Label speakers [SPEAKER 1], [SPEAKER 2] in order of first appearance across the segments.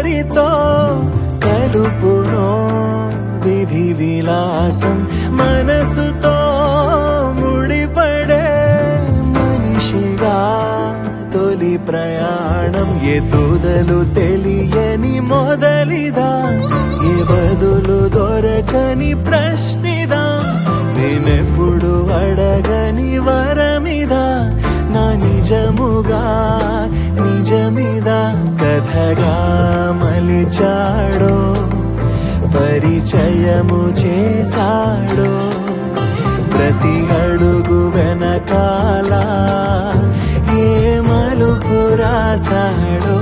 [SPEAKER 1] ఎవరితో కలుపునో విధి విలాసం మనసుతో ముడిపడే మనిషిగా తొలి ప్రయాణం ఎదుదలు తెలియని మొదలిదా ఏ బదులు దొరకని ప్రశ్నిదా నేనెప్పుడు అడగని వరమిదా నా నిజముగా నిజమిదా కథగా మలిచాడో పరిచయము చేశాడో ప్రతి అడుగు వెనకాల ఏ మలుపు రాశాడో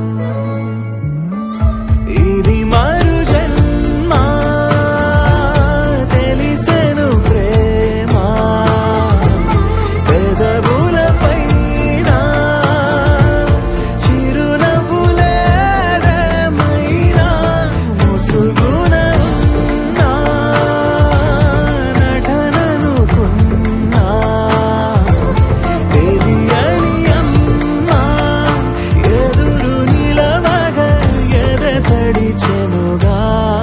[SPEAKER 1] ఇది మరు జన్మ తెలిసెను ప్రేమ పెదవుల పైన చిరునవ్వులేదేమైనా ముసుగున ఉన్న నటననుకున్నా తెలియని అమ్మా ఎదురు నిలవగా ఎదతడిచెనుగా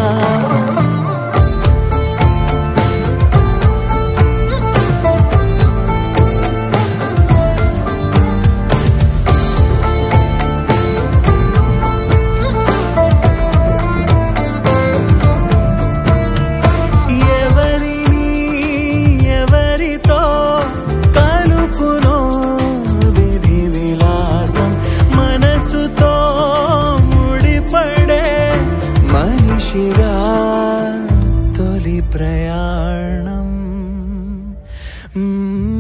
[SPEAKER 1] ఎవరిని ఎవరితో కలుపునో విధి విలాసం మనసుతో ముడిపడే మనిషిగా తొలి ప్రయాణం మ్మ్.